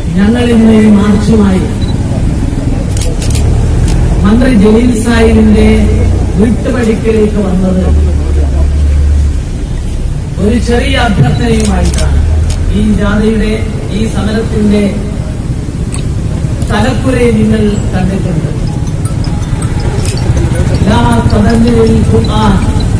ഞങ്ങൾ ഇന്ന് ഈ മാർച്ചുമായി മന്ത്രി ജലീൽ സാഹിബിന്റെ വീട്ടുപടിക്കലേക്ക് വന്നത് ഒരു ചെറിയ അഭ്യർത്ഥനയുമായിട്ടാണ് ഈ ജാഥയുടെ ഈ സമരത്തിന്റെ തലക്കുരയെ നിങ്ങൾ കണ്ടിട്ടുണ്ട് ലാ തദല്ലിൽ ഖുർആൻ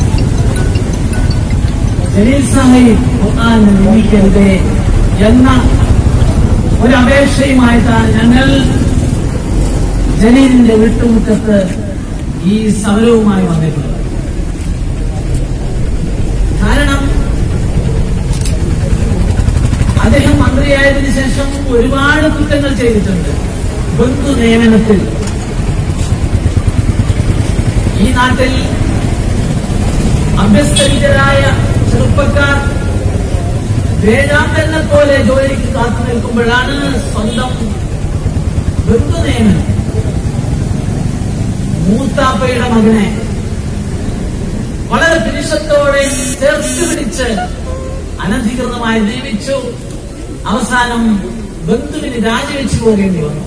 ജലീൽ സാഹിബ് ഖുർആൻ നിയമിക്കരുത് എന്ന ഒരു അപേക്ഷയുമായിട്ടാണ് ഞങ്ങൾ ജലീലിന്റെ വീട്ടുമുറ്റത്ത് ഈ സമരവുമായി വന്നിട്ടുള്ളത് കാരണം അദ്ദേഹം മന്ത്രിയായതിനു ശേഷം ഒരുപാട് കുറ്റങ്ങൾ ചെയ്തിട്ടുണ്ട് ബന്ധു നിയമനത്തിൽ ഈ നാട്ടിൽ അഭ്യസ്തവിദ്യരായ ചെറുപ്പക്കാർ വേദാന്തനെ പോലെ ജോലിക്ക് കാത്തു നിൽക്കുമ്പോഴാണ് സ്വന്തം ബന്ധു നിയമനം മൂത്താപ്പയുടെ മകനെ വളരെ പിരിശത്തോടെ ചേർത്ത് പിടിച്ച് അനധികൃതമായി നിയമിച്ചു അവസാനം ബന്ധുവിന് രാജിവെച്ചു പോകേണ്ടി വന്നു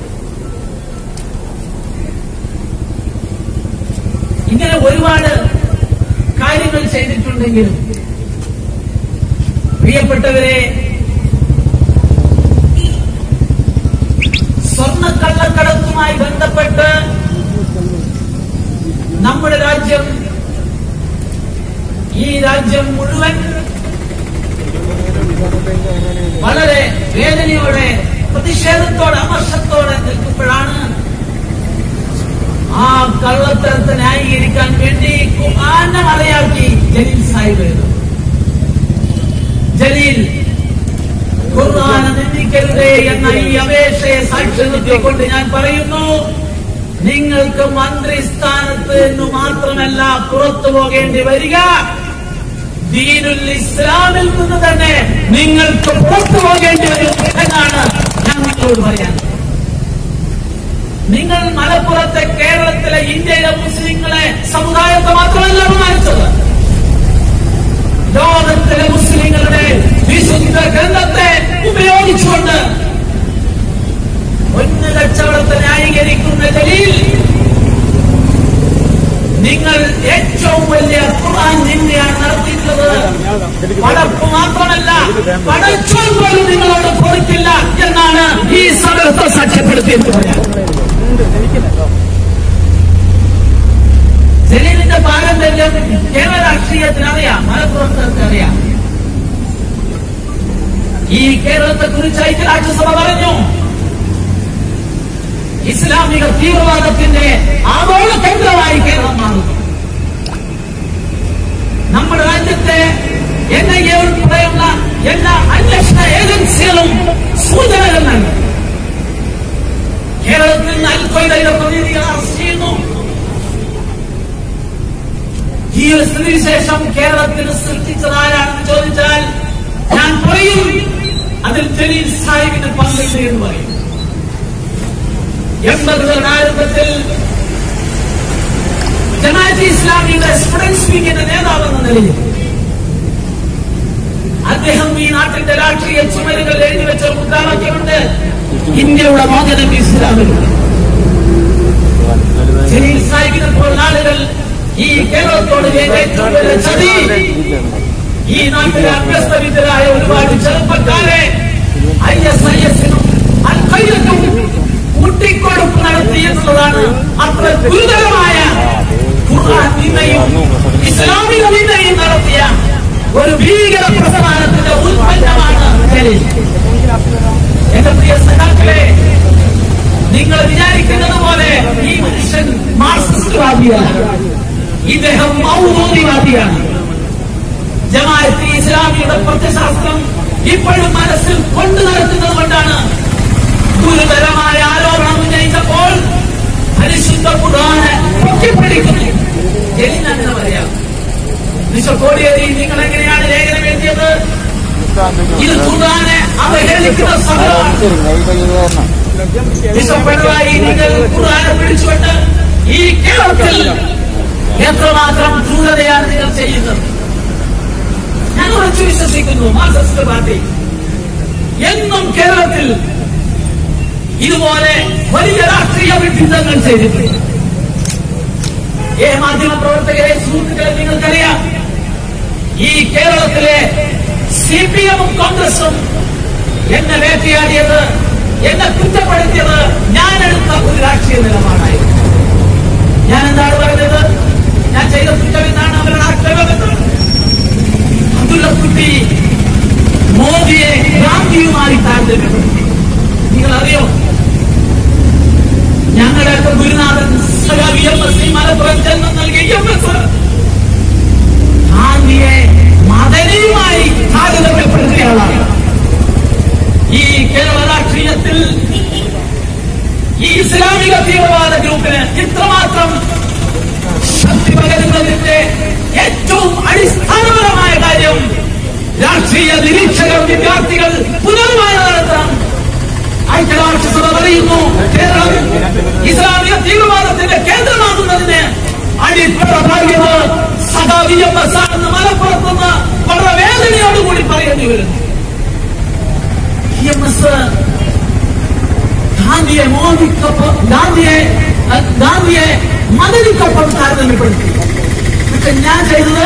ഇങ്ങനെ ഒരുപാട് കാര്യങ്ങൾ ചെയ്തിട്ടുണ്ടെങ്കിലും പ്രിയപ്പെട്ടവരെ സ്വർണ്ണക്കള്ളക്കടത്തുമായി ബന്ധപ്പെട്ട് നമ്മുടെ രാജ്യം ഈ രാജ്യം മുഴുവൻ വളരെ വേദനയോടെ പ്രതിഷേധത്തോടെ അമർഷത്തോടെ നിൽക്കുമ്പോഴാണ് ആ കള്ളത്തരത്തെ ന്യായീകരിക്കാൻ വേണ്ടി ഖുർആനെ മലയാക്കി ജലീൽ സാഹിബ് എഴുതും ജലീൽ ഖുർആനെ നിന്ദിക്കരുതേ എന്ന ഈ അപേക്ഷയെ സാക്ഷ്യം നിർത്തിക്കൊണ്ട് ഞാൻ പറയുന്നു നിങ്ങൾക്ക് മന്ത്രിസ്ഥാനത്ത് നിന്ന് മാത്രമല്ല പുറത്തു പോകേണ്ടി വരിക ദീനുൽ ഇസ്ലാമിൽ നിന്ന് തന്നെ നിങ്ങൾക്ക് പുറത്തു പോകേണ്ടി വരും എന്നാണ് ഞാൻ നിങ്ങളോട് പറയാൻ നിങ്ങൾ മലപ്പുറത്തെ കേരളത്തിലെ ഇന്ത്യയിലെ മുസ്ലിങ്ങളെ സമുദായത്തെ മാത്രമല്ല അപമാനിച്ചത് ലോകത്തിലെ മുസ്ലിങ്ങളുടെ വിശുദ്ധ ഗ്രന്ഥത്തെ ഉപയോഗിച്ചുകൊണ്ട് ഒന്ന് കച്ചവടത്തെ ന്യായീകരിക്കുന്ന ജലീൽ നിങ്ങൾ ഏറ്റവും വലിയ ഖുർആൻ നിന്നെയാണ് നടത്തിയിട്ടുള്ളത് പടപ്പ് മാത്രമല്ല പടച്ചോൻ പോലും നിങ്ങളോട് കൊടുക്കില്ല എന്നാണ് ഈ സമരത്തെ സാക്ഷ്യപ്പെടുത്തിയിട്ടുള്ളത് ജലീലിന്റെ പാരമ്പര്യം കേരള രാഷ്ട്രീയത്തിന് അറിയാം മലപ്പുറത്ത് അറിയാം ഈ കേരളത്തെ കുറിച്ച് ഐക്യരാഷ്ട്രസഭ പറഞ്ഞു ഇസ്ലാമിക തീവ്രവാദത്തിന്റെ ആഗോള കേന്ദ്രമായി കേരളം മാറുന്നു നമ്മുടെ രാജ്യത്തെ എൻ ഐ എ ഉൾപ്പെടെയുള്ള എല്ലാ അന്വേഷണ ഏജൻസികളും സൂചനകൾ നൽകി കേരളത്തിൽ നിന്ന് അൽഖ്വയ്ദയുടെ പ്രതിനിധികൾ അറസ്റ്റ് ചെയ്യുന്നു ഈ ഒരു സ്ഥിതിവിശേഷം കേരളത്തിന് സൃഷ്ടിച്ചതാരാണെന്ന് ചോദിച്ചാൽ ഞാൻ പറയും അതിൽ ജലീൽ സാഹിബിന് പങ്കുണ്ട് എന്ന് പറയും എൺപതുകളുടെ ആരംഭത്തിൽ ജമാഅത്ത് ഇസ്ലാമിയുടെ സ്റ്റുഡൻസ് ലീഗിന്റെ നേതാവെന്ന നിലയിൽ അദ്ദേഹം ഈ നാട്ടിന്റെ രാഷ്ട്രീയ ചുമരുകൾ എഴുതി വെച്ച ഒരു മുദ്രാവാക്യമുണ്ട് ഇന്ത്യയുടെ മോചനം ഇസ്ലാമിലൂടെ ജലീൽ സാഹിബിനെ പോലുള്ള ആളുകൾ ഈ കേരളത്തോട് ചെയ്ത ഏറ്റവും വലിയ ചതി ഈ നാട്ടിലെ അഭ്യസ്തവിദ്യരായ ഒരുപാട് ചെറുപ്പക്കാരെ ഐ എസ് ഐ എസിനും അൽ ഖൈദക്കും കൂട്ടിക്കൊടുപ്പ് നടത്തി എന്നുള്ളതാണ് അത്ര ഗുരുതരമായ ഖുർആൻ നിന്നയും ഇസ്ലാമിക നിന്നയും നടത്തിയ ഒരു ഭീകര പ്രസ്ഥാനത്തിന്റെ ഉത്പന്നമാണ് ജലീൽ എന്റെ പ്രിയ സഖാക്കളെ നിങ്ങൾ വിചാരിക്കുന്നത് പോലെ ഈ മനുഷ്യൻ മാർക്സിസ്റ്റ്വാദിയാണ് ഇദ്ദേഹം മൗദൂദിവാദിയാണ് ജമാഅത്ത് ഇസ്ലാമിയുടെ പ്രത്യശാസ്ത്രം ഇപ്പോഴും മനസ്സിൽ കൊണ്ടു നടക്കുന്നത് കൊണ്ടാണ് ഗുരുതരമായ ആരോപണം ഉന്നയിച്ചപ്പോൾ പരിശുദ്ധ ഖുർആനെ പൊക്കിപ്പിടിക്കുന്നു ജലീൽ അങ്ങനെ പറയാം മിസ്റ്റർ കോടിയേരി നിങ്ങൾ എങ്ങനെയാണ് ലേഖനം എഴുതിയത് ഇത് ഖുർആനെ അവഹേളിക്കുന്ന സമരമാണ് മിസ്റ്റർ പിണറായി നിങ്ങൾ ഖുർആനെ പിടിച്ചുകൊണ്ട് ഈ കേരളത്തിൽ എത്രമാത്രം ക്രൂരതയാണ് നിങ്ങൾ ചെയ്യുന്നത് ഞാൻ ഉറച്ചു വിശ്വസിക്കുന്നു മാർക്സിസ്റ്റ് പാർട്ടി എന്നും കേരളത്തിൽ വലിയ രാഷ്ട്രീയ വിഡിതങ്ങൾ ചെയ്തിട്ടുണ്ട് ഏ മാധ്യമ പ്രവർത്തകരെ സുഹൃത്തുക്കളെ നിങ്ങൾക്കറിയാം ഈ കേരളത്തിലെ സി പി എമ്മും കോൺഗ്രസും എന്നെ വേട്ടയാടിയത് എന്നെ കുറ്റപ്പെടുത്തിയത് ഞാനെടുത്ത ഒരു രാഷ്ട്രീയ നിലപാടായിരുന്നു ഞാൻ എന്താണ് പറഞ്ഞത് ഞാൻ ചെയ്ത കുറ്റം എന്താണ് അവരുടെ ആക്ഷേപം എന്താണ് അബ്ദുള്ളക്കുട്ടി മോദിയെ ഗാന്ധിയുമായി താരതമ്യപ്പെടുത്തി നിങ്ങൾ അറിയോ ഞങ്ങളുടെ ഒക്കെ ഗുരുനാഥൻ സഖാവ് എം എസ് സി മലപ്പുറം ജന്മം നൽകിയ എം എസ് ഗാന്ധിയെ മദനിയുമായി താരതമ്യപ്പെടുത്തിയയാളാണ് ഈ കേരള രാഷ്ട്രീയത്തിൽ ഈ ഇസ്ലാമിക തീവ്രവാദ ഗ്രൂപ്പിന് ഇത്രമാത്രം ശക്തി പകരുന്നതിന്റെ ഏറ്റവും അടിസ്ഥാനപരമായ കാര്യം രാഷ്ട്രീയ നിരീക്ഷകർ വിദ്യാർത്ഥികൾ പുനർവായ നടത്തണം ഐക്യരാഷ്ട്രസഭ പറയുന്നു കേരളം ഇസ്ലാമിക തീവ്രവാദത്തിന്റെ കേന്ദ്രമാകുന്നതിന് അടിത്തറ പാകിയത് സദാ വി എം എസ് ആണെന്ന് മലപ്പുറത്തുനിന്ന് വളരെ വേദനയോടുകൂടി പറയേണ്ടി വരുന്നു വി എം എസ് ഗാന്ധിയെ മോദിക്കൊപ്പം ഗാന്ധിയെ അഹ് ഗാന്ധിയെ മദനിക്കൊപ്പം താരതമ്യപ്പെടുത്തി പക്ഷെ ഞാൻ ചെയ്തത്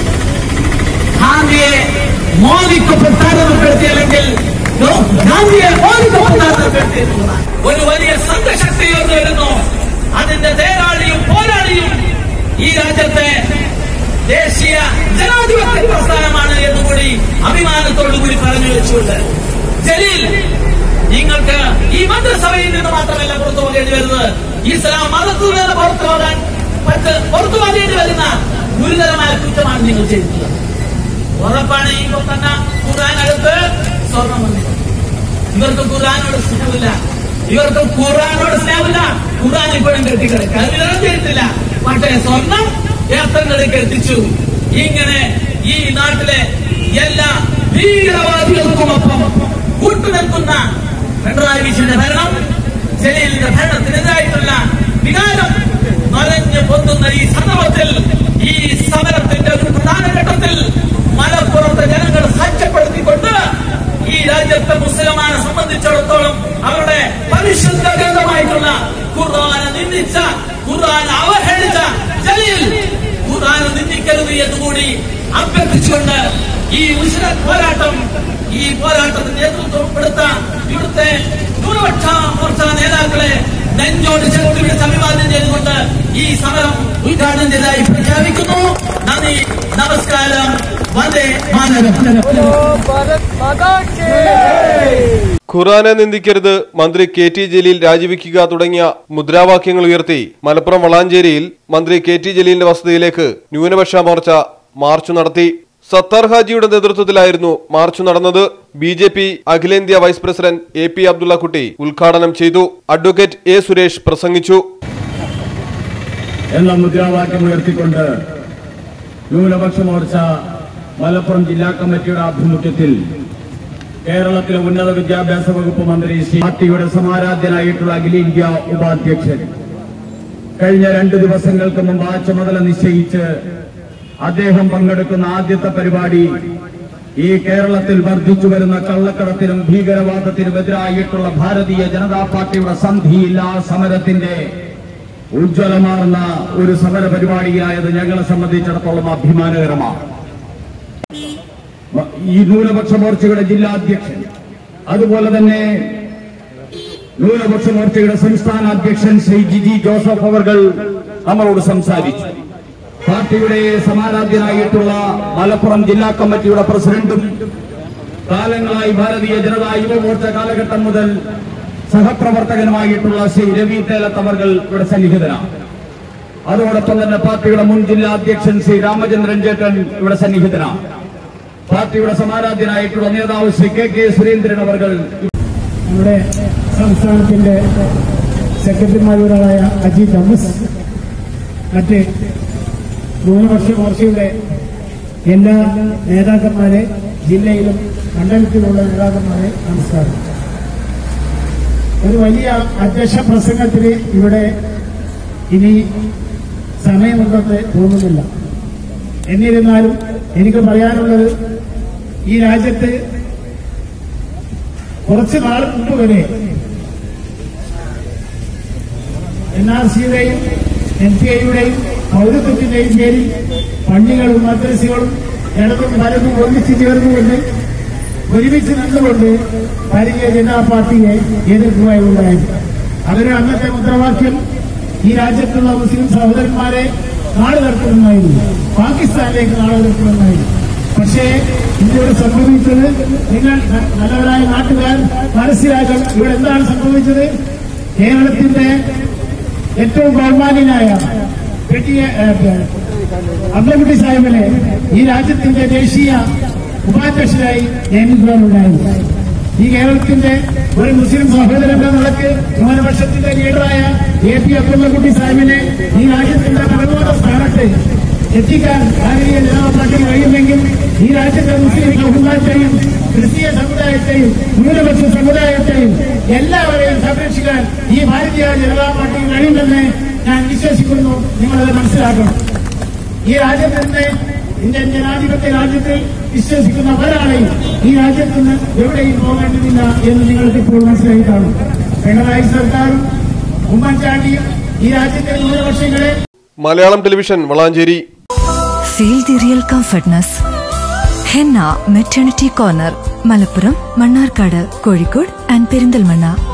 ഗാന്ധിയെ മോദിക്കൊപ്പം താരതമ്യപ്പെടുത്തി അല്ലെങ്കിൽ നോ, ഗാന്ധിയെ മോദിക്കൊപ്പം താരതമ്യപ്പെടുത്തി എന്നുള്ളതാണ് ഒരു വലിയ സംഘശക്തി ഉയർന്നു വരുന്നു അതിന്റെ തേരാളിയും പോരാളിയും ഈ രാജ്യത്തെ ദേശീയ ജനാധിപത്യ പ്രസ്ഥാനമാണ് എന്നുകൂടി അഭിമാനത്തോടു കൂടി പറഞ്ഞു വെച്ചുകൊണ്ട് ജലീൽ നിങ്ങൾക്ക് ഈ മന്ത്രിസഭയിൽ നിന്ന് മാത്രമല്ല പുറത്തു പോകേണ്ടി വരുന്നത് ഇസ്ലാം മതത്തിൽ നിന്ന് പുറത്തു പോകാൻ പറ്റ് പുറത്തു പോകേണ്ടി വരുന്ന ഗുരുതരമായ കുറ്റമാണ് നിങ്ങൾ ചെയ്തിട്ടുള്ളത് ഉറപ്പാണ് ഈ തന്നെ ഖുർആാനകത്ത് സ്വർണം വന്നിട്ടുണ്ട് ഇവർക്ക് ഖുർആാനോട് സ്നേഹമില്ല ഇവർക്ക് ഖുർആാനോട് സ്നേഹമില്ല ഖുർആൻ ഇപ്പോഴും കെട്ടിക്കിടക്കുക അത് വിതരണം ചെയ്തിട്ടില്ല പക്ഷേ സ്വർണം ഏത്തങ്ങൾക്ക് എത്തിച്ചു ഇങ്ങനെ ഈ നാട്ടിലെ എല്ലാ ഭീകരവാദികൾക്കുമൊപ്പം കൂട്ടുനിൽക്കുന്ന പിണറായി വിജയന്റെ ഭരണം ജലീലിന്റെ ഭരണത്തിനെതിരായിട്ടുള്ള വികാരം നരഞ്ഞു പൊന്തുന്ന ഈ സന്ദർഭത്തിൽ ഈ സമരത്തിന്റെ ഒരു പ്രധാന ഘട്ടത്തിൽ മലപ്പുറത്തെ ജനങ്ങൾ സാക്ഷ്യപ്പെടുത്തിക്കൊണ്ട് ഈ രാജ്യത്തെ മുസ്ലിമാനെ സംബന്ധിച്ചിടത്തോളം അവരുടെ പരിശുദ്ധ ഗ്രന്ഥമായിട്ടുള്ള ഖുർആനെ നിന്ദിച്ച ഖുർആൻ അവഹേളിച്ച ജലീൽ ഖുർആനെ നിന്ദിക്കരുത് എന്നുകൂടി അഭ്യർത്ഥിച്ചുകൊണ്ട് ഈ മുസ്ലിം പോരാട്ടം ഈ പോരാട്ടത്തിന് നേതൃത്വം കൊടുത്ത ഇവിടുത്തെ ന്യൂനപക്ഷ മോർച്ച നേതാക്കളെ നെഞ്ചോട് ചേർത്ത് വിളിച്ച് അഭിവാദ്യം ചെയ്തുകൊണ്ട് ഈ സമരം ഉദ്ഘാടനം ചെയ്തതായി പ്രഖ്യാപിക്കുന്നു നന്ദി നമസ്കാരം വന്ദേ മാതരം भारत माता की ഖുറാനെ നിന്ദിക്കരുത് മന്ത്രി കെ ടി ജലീൽ രാജിവെക്കുക തുടങ്ങിയ മുദ്രാവാക്യങ്ങൾ ഉയർത്തി മലപ്പുറം വളാഞ്ചേരിയിൽ മന്ത്രി കെ ടി ജലീലിന്റെ വസതിയിലേക്ക് ന്യൂനപക്ഷ മോർച്ച മാർച്ച് നടത്തി സത്താർ ഹാജിയുടെ നേതൃത്വത്തിലായിരുന്നു മാർച്ച് നടന്നത് ബി ജെ പി അഖിലേന്ത്യാ vice president A P Abdullakutty ഉദ്ഘാടനം ചെയ്തു അഡ്വക്കേറ്റ് എ സുരേഷ് പ്രസംഗിച്ചു എന്ന മുദ്രാവാക്യം ഉയർത്തിക്കൊണ്ട് ന്യൂനപക്ഷ മോർച്ച മലപ്പുറം ജില്ലാ കമ്മിറ്റിയുടെ ആഭിമുഖ്യത്തിൽ കേരളത്തിലെ ഉന്നത വിദ്യാഭ്യാസ വകുപ്പ് മന്ത്രി ശ്രീ പാർട്ടിയുടെ സമാരാധ്യനായിട്ടുള്ള അഖിലേന്ത്യ ഉപാധ്യക്ഷൻ കഴിഞ്ഞ രണ്ട് ദിവസങ്ങൾക്ക് മുമ്പ് ആ ചുമതല നിശ്ചയിച്ച് അദ്ദേഹം പങ്കെടുക്കുന്ന ആദ്യത്തെ പരിപാടി ഈ കേരളത്തിൽ വർദ്ധിച്ചു വരുന്ന കള്ളക്കടത്തിനും ഭീകരവാദത്തിനും എതിരായിട്ടുള്ള ഭാരതീയ ജനതാ പാർട്ടിയുടെ സന്ധിയില്ലാ സമരത്തിന്റെ ഉജ്ജ്വലമാർന്ന ഒരു സമര പരിപാടിയായത് ഞങ്ങളെ സംബന്ധിച്ചിടത്തോളം അഭിമാനകരമാണ് മ- ഈ ന്യൂനപക്ഷ മോർച്ചയുടെ ജില്ലാ അധ്യക്ഷൻ അതുപോലെ തന്നെ ന്യൂനപക്ഷ മോർച്ചയുടെ സംസ്ഥാന അധ്യക്ഷൻ ശ്രീ ജിജി ജോസഫ് അവർകൾ നമ്മളോട് സംസാരിച്ചു പാർട്ടിയുടെ സമാരാധ്യനായിട്ടുള്ള മലപ്പുറം ജില്ലാ കമ്മിറ്റിയുടെ പ്രസിഡന്റും കാലങ്ങളായി ഭാരതീയ ജനതാ യുവമോർച്ച കാലഘട്ടം മുതൽ സഹപ്രവർത്തകനുമായിട്ടുള്ള ശ്രീ രവി തേലത്തവർകൾ ഇവിടെ സന്നിഹിതനാണ് അതോടൊപ്പം തന്നെ പാർട്ടിയുടെ മുൻ ജില്ലാ അധ്യക്ഷൻ ശ്രീ രാമചന്ദ്രൻ ചേട്ടൻ ഇവിടെ സന്നിഹിതനാണ് പാർട്ടിയുടെ സമാരാധ്യനായിട്ടുള്ള നേതാവ് ശ്രീ കെ കെ സുരേന്ദ്രൻ അവർകൾ നമ്മുടെ സംസ്ഥാനത്തിന്റെ സെക്രട്ടറിമാരൊരാളായ അജീത് അമ്മസ് മറ്റ് ന്യൂനപക്ഷ മോർച്ചയുടെ എല്ലാ നേതാക്കന്മാരെ ജില്ലയിലും മണ്ഡലത്തിലുള്ള നേതാക്കന്മാരെ നമസ്കാരം ഒരു വലിയ അധ്യക്ഷ പ്രസംഗത്തിന് ഇവിടെ ഇനി സമയമുണ്ടെന്ന് തോന്നുന്നില്ല എന്നിരുന്നാലും എനിക്ക് പറയാനുള്ളത് ഈ രാജ്യത്ത് കുറച്ച് നാൾ മുമ്പ് വരെ എൻ ആർ സിയുടെയും എൻ പി ഐയുടെയും പൗരത്വത്തിന്റെയും പേരിൽ പള്ളികളും മദ്രസകളും ഇടതും വലതും ഒന്നിച്ചു ചേർന്നുകൊണ്ട് ഒരുമിച്ച് നിന്നുകൊണ്ട് ഭാരതീയ ജനതാ പാർട്ടിയെ എതിർക്കുകയുണ്ടായിരുന്നു അവരുടെ അന്നത്തെ മുദ്രാവാക്യം ഈ രാജ്യത്തുള്ള മുസ്ലിം സഹോദരന്മാരെ നാട് കടത്തുമെന്നായിരുന്നു പാകിസ്ഥാനിലേക്ക് നാട് കടത്തുമെന്നായിരുന്നു പക്ഷേ ഇന്ത്യയോട് സംഭവിച്ചത് നിങ്ങൾ ന- നല്ലവരായ നാട്ടുകാർ മനസ്സിലാക്കണം ഇവിടെ എന്താണ് സംഭവിച്ചത് കേരളത്തിന്റെ ഏറ്റവും ബഹുമാന്യനായ പെട്ടിയ അബ്ദുൽകുട്ടി സാഹിബിനെ ഈ രാജ്യത്തിന്റെ ദേശീയ ഉപാധ്യക്ഷനായി നിയമിക്കുവാനുണ്ടായിരുന്നു ഈ കേരളത്തിന്റെ ഒരു മുസ്ലിം സഹോദരൻ എന്ന നിലക്ക് ന്യൂനപക്ഷത്തിന്റെ ലീഡറായ എ പി അബ്ദുള്ളക്കുട്ടി സാഹിബിനെ ഈ രാജ്യത്തിന്റെ പരമോന്നത സ്ഥാനത്ത് എത്തിക്കാൻ ഭാരതീയ ജനതാ പാർട്ടിക്ക് കഴിയുമെങ്കിൽ ഈ രാജ്യത്തെ മുസ്ലിം സമുദായത്തെയും ക്രിസ്തീയ സമുദായത്തെയും ന്യൂനപക്ഷ സമുദായത്തെയും എല്ലാവരെയും സംരക്ഷിക്കാൻ ഈ ഭാരതീയ ജനതാ പാർട്ടിക്ക് കഴിയുമെന്ന് ഞാൻ വിശ്വസിക്കുന്നു നിങ്ങളത് മനസ്സിലാക്കണം ഈ രാജ്യത്തിന്റെ ഇന്ത്യൻ ജനാധിപത്യ രാജ്യത്തിൽ വിശ്വസിക്കുന്ന ഒരാളെയും ഈ രാജ്യത്ത് നിന്ന് എവിടെയും പോകേണ്ടതില്ല എന്ന് നിങ്ങൾക്ക് ഇപ്പോൾ മനസ്സിലായി കാണും പിണറായി സർക്കാരും ഉമ്മൻചാണ്ടിയും ഈ രാജ്യത്തെ ന്യൂനപക്ഷങ്ങളെ Malayalam television Valanchery Feel the real comfortness. Henna Maternity Corner, Malappuram Mannarkkad Kozhikode and Perinthalmanna